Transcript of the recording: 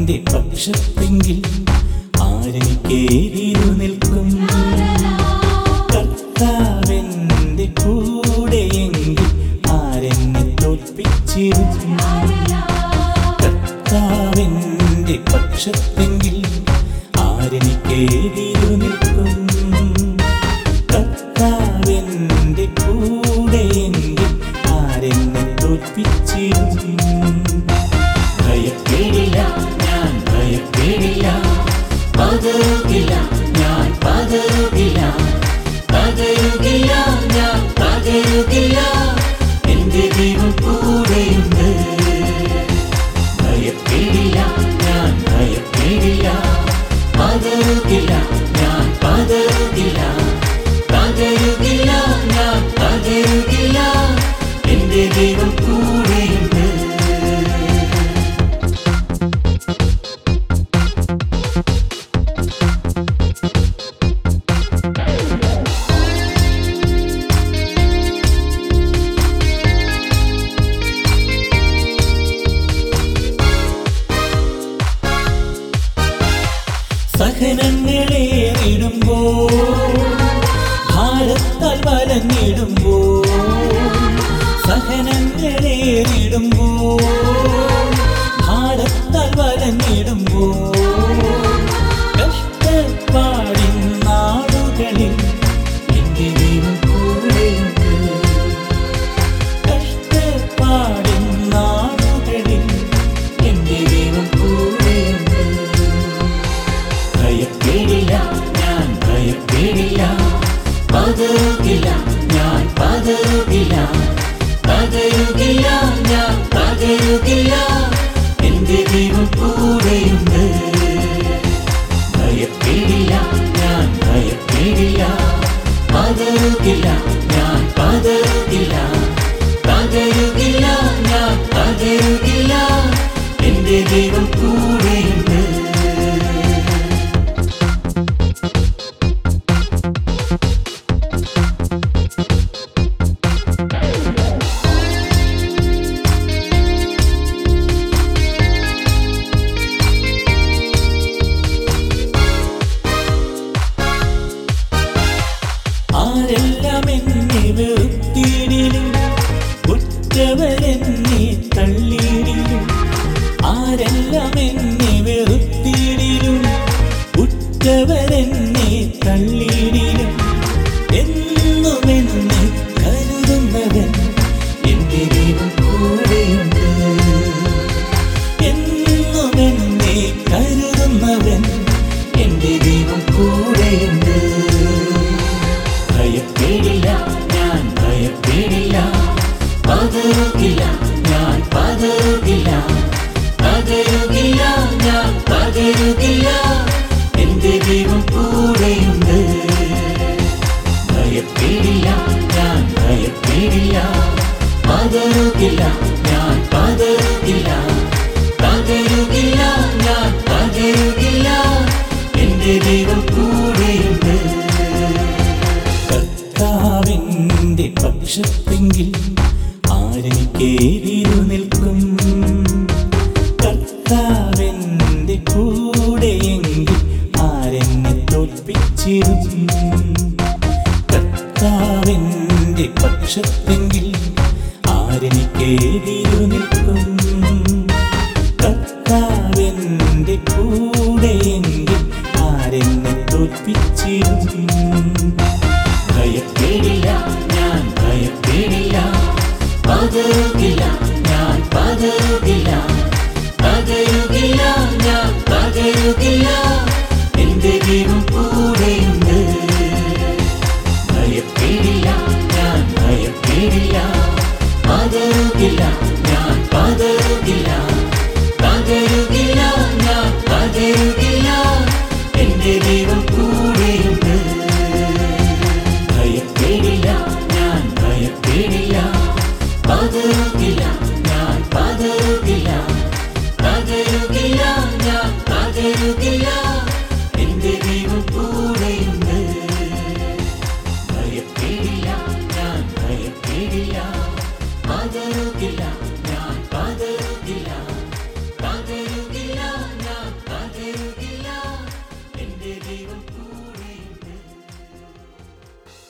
കർത്താവിൻ്റെ പക്ഷത്തെങ്കിൽ ആരെനിക്കേതിരു നിൽക്കും കർത്താവിൻ്റെ കൂടെയെങ്കിൽ ആരെന്നെ തോൽപ്പിച്ചിരുന്നു കർത്താവിൻ്റെ പക്ഷത്തെങ്കിൽ ആരെനിക്കേതിരു നിൽക്കും കർത്താവിൻ്റെ കൂടെയെങ്കിൽ ആരെന്നെ തോൽപ്പിച്ചിരുന്നു ഭയപ്പെടില്ല ഞാൻ ഭയപ്പെടില്ല പതറുകില്ല ഞാൻ പതറുകില്ല പതറുകില്ല ഞാൻ പതറുകില്ല എന്റെ ദൈവം കൂടെയുണ്ട് ഭയപ്പെടില്ല ഞാൻ ഭയപ്പെടില്ല പതറുകില്ല ഞാൻ പതറുകില്ല പതറുകില്ല ഞാൻ പതറുകില്ല എന്റെ ദൈവം കൂടെയുണ്ട് സഹനങ്ങളേറിടുമ്പോ ഭാരത്താൽ വലഞ്ഞിടുമ്പോ സഹനങ്ങളേറിടുമ്പോ ഭാരത്താൽ വലഞ്ഞിടുമ്പോ കഷ്ടപ്പാടിൻ നാടുകളിൽ എന്റെ ദൈവം കൂടെയുണ്ട് കഷ്ടപ്പാടിൻ നാടുകളിൽ എന്റെ ദൈവം കൂടെയുണ്ട് ഭയപ്പെടില്ല ഞാൻ ഭയപ്പെടില്ല പതറുകില്ല ഞാൻ പതറുകില്ല പതറുകില്ല ഞാൻ പതറുകില്ല എന്റെ ദൈവം കൂടെയുണ്ട് ഭയപ്പെടില്ല ഞാൻ ഭയപ്പെടില്ല പതറുകില്ല ഞാൻ പതറുകില്ല പതറുകില്ല ഞാൻ പതറുകില്ല എന്റെ ദൈവം കൂടെയുണ്ട് ആരെല്ലാം എന്നെ വെറുത്തിടിലും ഉറ്റവരെന്നെ തള്ളിയിടിലും ആരെല്ലാം എന്നെ വെറുത്തിടിലും ഉറ്റവരെന്നെ തള്ളിയിടിലും എന്നും എന്നെ കരുതുന്നവൻ എന്റെ ദൈവം കൂടെയുണ്ട് എന്നും എന്നെ കരുതുന്നവൻ എന്റെ ദൈവം കൂടെയുണ്ട് ഭയപ്പെടില്ല ഞാൻ ഭയപ്പെടില്ല പതറുകില്ല ഞാൻ പതറുകില്ല പതറുകില്ല ഞാൻ പതറുകില്ല എന്റെ ദൈവം കൂടെയുണ്ട് ഭയപ്പെടില്ല ഞാൻ ഭയപ്പെടില്ല പതറുകില്ല ഞാൻ പതറുകില്ല പതറുകില്ല ഞാൻ പതറുകില്ല എന്റെ ദൈവം കൂടെയുണ്ട് കർത്താവിൻ്റെ പക്ഷത്തെങ്കിൽ ആരെനിക്കേതിരു നിൽക്കും കർത്താവിൻ്റെ കൂടെയെങ്കിൽ ആരെന്നെ തോൽപ്പിച്ചിരുന്നു കർത്താവിൻ്റെ പക്ഷത്തെങ്കിൽ ആരെനിക്കേതിരു നിൽക്കും കർത്താവിൻ്റെ കൂടെയെങ്കിൽ ആരെന്നെ തോൽപ്പിച്ചിരുന്നു ഭയപ്പെടില്ല ഞാൻ ഭയപ്പെടില്ല പതറുകില്ല ഞാൻ പതറുകില്ല പതറുകില്ല ഞാൻ പതറുകില്ല എന്റെ ദൈവം കൂടെയുണ്ട് ഭയപ്പെടില്ല ഞാൻ ഭയപ്പെടില്ല പതറുകില്ല ഞാൻ പതറുകില്ല പതറുകില്ല ഞാൻ പതറുകില്ല എന്റെ ദൈവം കൂടെയുണ്ട് ഭയപ്പെടില്ല ഞാൻ ഭയപ്പെടില്ല പതറുകില്ല ഞാൻ പതറുകില്ല പതറുകില്ല ഞാൻ പതറുകില്ല എന്റെ ദൈവം കൂടെയുണ്ട് ഭയപ്പെടില്ല ഞാൻ ഭയപ്പെടില്ല പതറുകില്ല